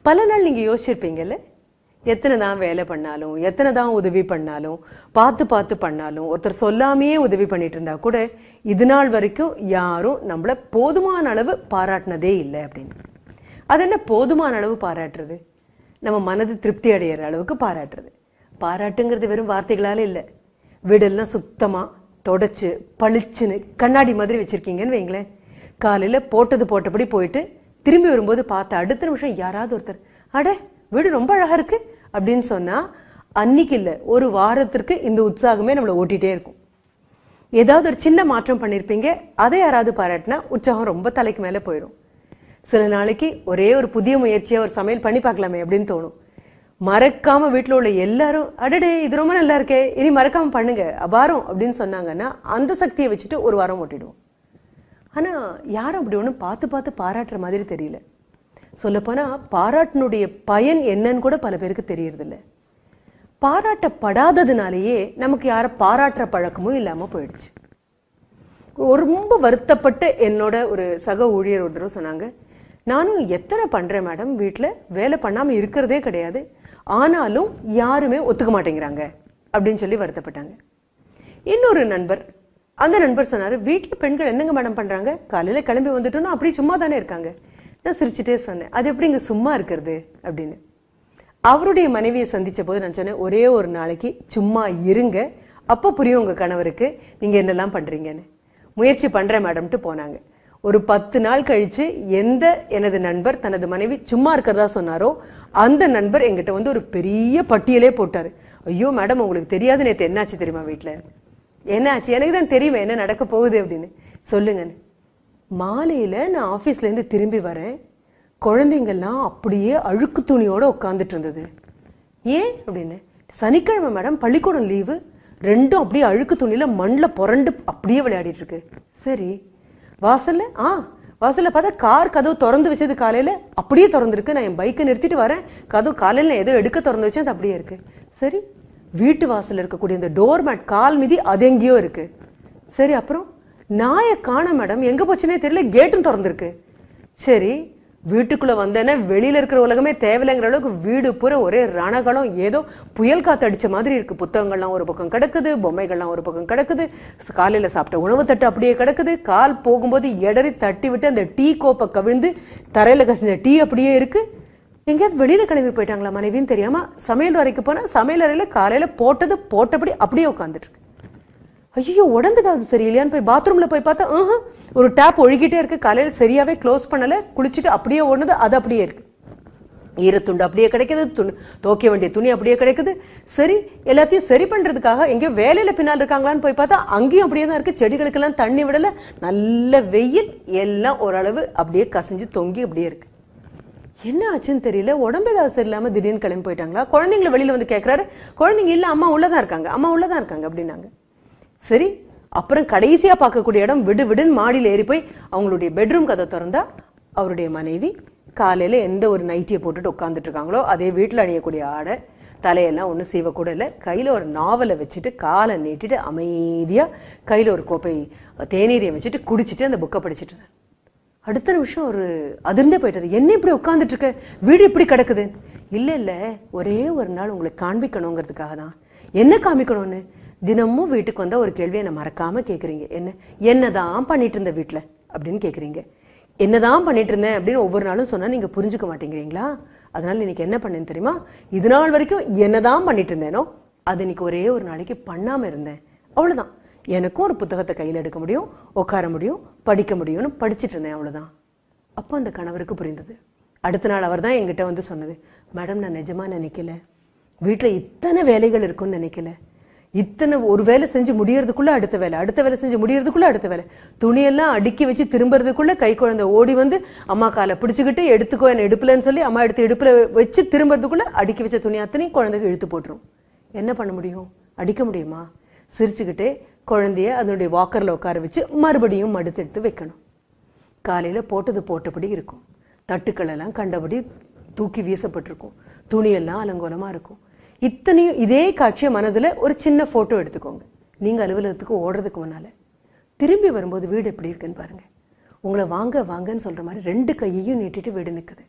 பல நாள் நீங்க யோசிச்சிருப்பீங்கல்ல எத்தனை தான் வேலை பண்ணாலும் எத்தனை தான் உதவி பண்ணாலும் பார்த்து பார்த்து பண்ணாலும் ஒருத்தர் சொல்லாமையே உதவி பண்ணிட்டு இருந்தா கூட இது நாள் வரைக்கும் யாரும் நம்மள போதுமான அளவு பாராட்டினதே இல்லை அப்படின்னு அது என்ன போதுமான அளவு பாராட்டுறது நம்ம மனது திருப்தி அடையிற அளவுக்கு பாராட்டுறது பாராட்டுங்கிறது வெறும் வார்த்தைகளால இல்லை வீடெல்லாம் சுத்தமா தொடச்சு பளிச்சுன்னு கண்ணாடி மாதிரி வச்சிருக்கீங்கன்னு வைங்களேன் காலையில போட்டது போட்டபடி போயிட்டு திரும்பி வரும்போது பார்த்த அடுத்த நிமிஷம் யாராவது ஒருத்தர் அட வீடு ரொம்ப அழகா இருக்கு அப்படின்னு சொன்னா அன்னைக்கு இல்லை ஒரு வாரத்திற்கு இந்த உற்சாகமே நம்மளை ஓட்டிட்டே இருக்கும் ஏதாவது ஒரு சின்ன மாற்றம் பண்ணியிருப்பீங்க அதை யாராவது பாராட்டினா உற்சாகம் ரொம்ப தலைக்கு மேலே போயிடும் சில நாளைக்கு ஒரே ஒரு புதிய முயற்சியை ஒரு சமையல் பண்ணி பார்க்கலாமே அப்படின்னு தோணும் மறக்காம வீட்டில் உள்ள எல்லாரும் அடடே இது ரொம்ப நல்லா இருக்கே இனி மறக்காம பண்ணுங்க அபாரம் அப்படின்னு சொன்னாங்கன்னா அந்த சக்தியை வச்சுட்டு ஒரு வாரம் ஓட்டிடுவோம் ஆனா யாரும் அப்படி ஒன்றும் பார்த்து பார்த்து பாராட்டுற மாதிரி தெரியல சொல்லப்போனா பாராட்டினுடைய பயன் என்னன்னு கூட பல பேருக்கு தெரியறதில்ல பாராட்டப்படாததுனாலேயே நமக்கு யாரை பாராட்டுற பழக்கமும் இல்லாம போயிடுச்சு ஒரு ரொம்ப வருத்தப்பட்டு என்னோட ஒரு சக ஊழியர் ஒரு தடவை சொன்னாங்க நானும் எத்தனை பண்றேன் மேடம் வீட்டில் வேலை பண்ணாம இருக்கிறதே கிடையாது ஆனாலும் யாருமே ஒத்துக்க மாட்டேங்கிறாங்க அப்படின்னு சொல்லி வருத்தப்பட்டாங்க இன்னொரு நண்பர் அந்த நண்பர் சொன்னாரு வீட்டில் பெண்கள் என்னங்க மேடம் பண்றாங்க காலையில கிளம்பி வந்துட்டோம்னா அப்படியே சும்மா தானே இருக்காங்க நான் சிரிச்சுட்டே சொன்னேன் அது எப்படிங்க சும்மா இருக்கிறது அப்படின்னு அவருடைய மனைவியை சந்திச்ச போது நான் சொன்னேன் ஒரே ஒரு நாளைக்கு சும்மா இருங்க அப்போ புரியும் உங்க கணவருக்கு நீங்க என்னெல்லாம் பண்றீங்கன்னு முயற்சி பண்றேன் மேடம்ட்டு போனாங்க ஒரு பத்து நாள் கழிச்சு எந்த எனது நண்பர் தனது மனைவி சும்மா இருக்கிறதா சொன்னாரோ அந்த நண்பர் எங்கிட்ட வந்து ஒரு பெரிய பட்டியலே போட்டாரு ஐயோ மேடம் உங்களுக்கு தெரியாது நேத்து என்னாச்சு தெரியுமா வீட்ல என்னாச்சு எனக்கு தான் தெரியுமே என்ன நடக்க போகுது அப்படின்னு சொல்லுங்கன்னு மாலையில நான் ஆபீஸ்ல இருந்து திரும்பி வரேன் குழந்தைங்கெல்லாம் அப்படியே அழுக்கு துணியோட உட்காந்துட்டு இருந்தது ஏன் அப்படின்னு சனிக்கிழமை மேடம் பள்ளிக்கூடம் லீவு ரெண்டும் அப்படியே அழுக்கு துணியில மண்ணில் புரண்டு அப்படியே விளையாடிட்டு இருக்கு சரி வாசல்ல ஆ வாசல்ல பார்த்தா கார் கதவு திறந்து வச்சது காலையில அப்படியே திறந்துருக்கு நான் என் பைக்கை நிறுத்திட்டு வரேன் கதவு காலையில நான் ஏதோ எடுக்க திறந்து வச்சேன் அது அப்படியே இருக்கு சரி வீட்டு வாசல்ல இருக்கக்கூடிய இந்த டோர் மேட் கால் மிதி அது எங்கேயோ இருக்கு சரி அப்புறம் நாயை காண மேடம் எங்க போச்சுன்னே தெரியல கேட்டும் திறந்திருக்கு சரி வீட்டுக்குள்ள வந்தேன்னா வெளியில இருக்கிற உலகமே தேவையில்லைங்கிற அளவுக்கு வீடு பூரா ஒரே ரணகலம் ஏதோ புயல் காத்து அடிச்ச மாதிரி இருக்கு புத்தகங்கள்லாம் ஒரு பக்கம் கிடக்குது பொம்மைகள்லாம் ஒரு பக்கம் கிடக்குது காலையில சாப்பிட்ட உணவு தட்டு அப்படியே கிடக்குது கால் போகும்போது எடறி தட்டி விட்டு அந்த டீ கோப்பை கவிழ்ந்து தரையில கசிஞ்ச டீ அப்படியே இருக்கு எங்கேயாவது வெளியில கிளம்பி போயிட்டாங்களா மனைவின்னு தெரியாம சமையல் அறைக்கு போனா சமையல் அறையில காலையில போட்டது போட்டபடி அப்படியே உட்காந்துட்டு இருக்கு ஐயோ உடம்பு ஏதாவது சரியில்லையான்னு போய் பாத்ரூம்ல போய் பார்த்தா ஆஹா, ஒரு டேப் ஒழுகிட்டே இருக்கு காலையில சரியாவே க்ளோஸ் பண்ணல குளிச்சுட்டு அப்படியே ஓடுனது அது அப்படியே இருக்கு ஈரத்துண்டு அப்படியே கிடைக்குது துணி துவைக்க வேண்டிய துணி அப்படியே கிடைக்குது சரி எல்லாத்தையும் சரி பண்றதுக்காக எங்கேயோ வேலையில பின்னால் இருக்காங்களான்னு போய் பார்த்தா அங்கேயும் அப்படியே தான் இருக்கு செடிகளுக்கெல்லாம் தண்ணி விடல நல்ல வெயில் எல்லாம் ஓரளவு அப்படியே கசிஞ்சு தொங்கி அப்படியே இருக்கு என்ன ஆச்சுன்னு தெரியல உடம்பு ஏதாவது சரியில்லாம திடீர்னு கிளம்பி போயிட்டாங்களா குழந்தைங்கள வெளியில வந்து கேட்கறாரு குழந்தைங்க இல்ல அம்மா உள்ளதான் இருக்காங்க அம்மா உள்ளதான் இருக்காங்க அப்படின்னாங்க சரி அப்புறம் கடைசியா பார்க்கக்கூடிய இடம் விடு விடுன்னு மாடியில் ஏறி போய் அவங்களுடைய பெட்ரூம் கதை திறந்தா அவருடைய மனைவி காலையில எந்த ஒரு நைட்டியை போட்டுட்டு உட்காந்துட்டு இருக்காங்களோ அதே வீட்டில் அணியக்கூடிய ஆடை தலையெல்லாம் ஒன்றும் சீவக்கூட இல்லை கையில் ஒரு நாவலை வச்சுட்டு காலை நீட்டிட்டு அமைதியா கையில் ஒரு கோப்பை தேநீரை வச்சுட்டு குடிச்சிட்டு அந்த புக்கை படிச்சிட்டு இருந்தார் அடுத்த நிமிஷம் ஒரு அதிர்ந்தே போயிட்டாரு என்ன இப்படி உட்காந்துட்டு இருக்க வீடு இப்படி கிடக்குது இல்ல இல்ல ஒரே ஒரு நாள் உங்களுக்கு காண்பிக்கணுங்கிறதுக்காக தான் என்ன காமிக்கணும்னு தினமும் வீட்டுக்கு வந்தா ஒரு கேள்வி என்ன மறக்காம கேக்குறீங்க என்ன என்னதான் பண்ணிட்டு இருந்த வீட்ல அப்படின்னு கேக்குறீங்க என்னதான் பண்ணிட்டு இருந்தேன் அப்படின்னு ஒவ்வொரு நாளும் சொன்னா நீங்க புரிஞ்சுக்க மாட்டேங்கிறீங்களா அதனால இன்னைக்கு என்ன பண்ணேன்னு தெரியுமா இது நாள் வரைக்கும் என்னதான் பண்ணிட்டு இருந்தேனோ அது இன்னைக்கு ஒரே ஒரு நாளைக்கு பண்ணாம இருந்தேன் அவ்வளவுதான் எனக்கும் ஒரு புத்தகத்தை கையில் எடுக்க முடியும் உட்கார முடியும் படிக்க முடியும்னு படிச்சிட்டு இருந்தேன் அவ்வளவுதான் அப்போ அந்த கணவருக்கு புரிந்தது அடுத்த நாள் அவர் தான் என்கிட்ட வந்து சொன்னது மேடம் நான் நிஜமா நினைக்கல வீட்ல இத்தனை வேலைகள் இருக்கும்னு நினைக்கல இத்தனை ஒரு வேலை செஞ்சு முடியறதுக்குள்ள அடுத்த வேலை அடுத்த வேலை செஞ்சு முடியறதுக்குள்ள அடுத்த வேலை துணியெல்லாம் அடுக்கி வச்சு திரும்புறதுக்குள்ள கை குழந்தை ஓடி வந்து அம்மா காலை பிடிச்சுக்கிட்டு எடுத்துக்கோ என்ன எடுப்புலன்னு சொல்லி அம்மா எடுத்து இடுப்புல வச்சு திரும்புறதுக்குள்ள அடுக்கி வச்ச துணி அத்தனையும் குழந்தைக்கு இழுத்து போட்டுரும் என்ன பண்ண முடியும் அடிக்க முடியுமா சிரிச்சுக்கிட்டே குழந்தைய அதனுடைய வாக்கர்ல உட்கார வச்சு மறுபடியும் மடுத்து எடுத்து வைக்கணும் காலையில போட்டது போட்டபடி இருக்கும் தட்டுக்கள் எல்லாம் கண்டபடி தூக்கி வீசப்பட்டிருக்கும் துணியெல்லாம் அலங்கோலமா இருக்கும் இத்தனையும் இதே காட்சியை மனதுல ஒரு சின்ன போட்டோ எடுத்துக்கோங்க நீங்க அலுவலகத்துக்கு ஓடுறதுக்கு முன்னால திரும்பி வரும்போது வீடு எப்படி இருக்குன்னு பாருங்க உங்களை வாங்க வாங்கன்னு சொல்ற மாதிரி ரெண்டு கையையும் நீட்டிட்டு வீடு நிக்குது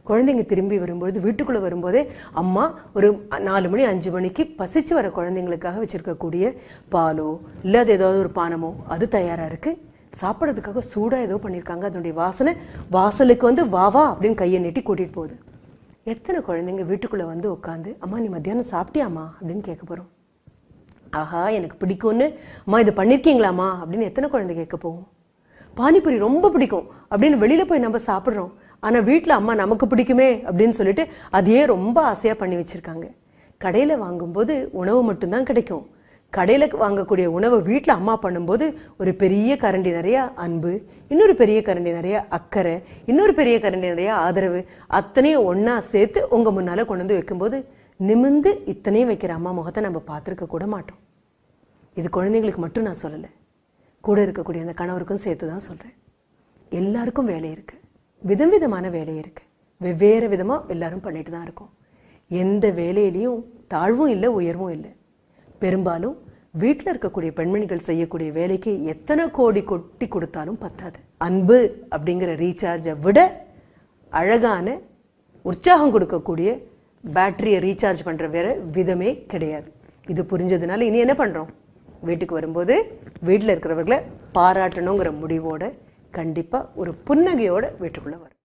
குழந்தைங்க திரும்பி வரும்பொழுது வீட்டுக்குள்ளே வரும்போதே அம்மா ஒரு நாலு மணி அஞ்சு மணிக்கு பசிச்சு வர குழந்தைங்களுக்காக வச்சிருக்கக்கூடிய பாலோ இல்லாத ஏதாவது ஒரு பானமோ அது தயாராக இருக்கு சாப்பிட்றதுக்காக சூடாக ஏதோ பண்ணியிருக்காங்க அதனுடைய வாசனை வாசலுக்கு வந்து வா வா அப்படின்னு கையை நீட்டி கூட்டிகிட்டு போகுது எத்தனை குழந்தைங்க வீட்டுக்குள்ளே வந்து உட்காந்து அம்மா நீ மத்தியானம் சாப்பிட்டியாம்மா அப்படின்னு கேட்க போகிறோம் ஆஹா எனக்கு பிடிக்கும்னு அம்மா இது பண்ணியிருக்கீங்களாம்மா அப்படின்னு எத்தனை குழந்தை கேட்க போகும் பானிபூரி ரொம்ப பிடிக்கும் அப்படின்னு வெளியில போய் நம்ம சாப்பிட்றோம் ஆனா வீட்ல அம்மா நமக்கு பிடிக்குமே அப்படின்னு சொல்லிட்டு அதையே ரொம்ப ஆசையா பண்ணி வச்சிருக்காங்க கடையில வாங்கும்போது உணவு மட்டும்தான் கிடைக்கும் கடையில வாங்கக்கூடிய உணவை வீட்ல அம்மா பண்ணும்போது ஒரு பெரிய கரண்டி நிறைய அன்பு இன்னொரு பெரிய கரண்டி நிறைய அக்கறை இன்னொரு பெரிய கரண்டி நிறைய ஆதரவு அத்தனையும் ஒண்ணா சேர்த்து உங்க முன்னால கொண்டு வந்து வைக்கும்போது நிமிந்து இத்தனையும் வைக்கிற அம்மா முகத்தை நம்ம பார்த்துருக்க கூட மாட்டோம் இது குழந்தைங்களுக்கு மட்டும் நான் சொல்லலை கூட இருக்கக்கூடிய அந்த கணவருக்கும் சேர்த்து தான் சொல்கிறேன் எல்லாருக்கும் வேலை இருக்கு விதம் விதமான வேலை இருக்கு வெவ்வேறு விதமாக எல்லாரும் பண்ணிட்டு தான் இருக்கோம் எந்த வேலையிலையும் தாழ்வும் இல்லை உயர்வும் இல்லை பெரும்பாலும் வீட்டில் இருக்கக்கூடிய பெண்மணிகள் செய்யக்கூடிய வேலைக்கு எத்தனை கோடி கொட்டி கொடுத்தாலும் பத்தாது அன்பு அப்படிங்கிற ரீசார்ஜை விட அழகான உற்சாகம் கொடுக்கக்கூடிய பேட்டரியை ரீசார்ஜ் பண்ணுற வேற விதமே கிடையாது இது புரிஞ்சதுனால இனி என்ன பண்ணுறோம் வீட்டுக்கு வரும்போது வீட்டில் இருக்கிறவர்களை பாராட்டணுங்கிற முடிவோட கண்டிப்பாக ஒரு புன்னகையோட வீட்டுக்குள்ளே வரும்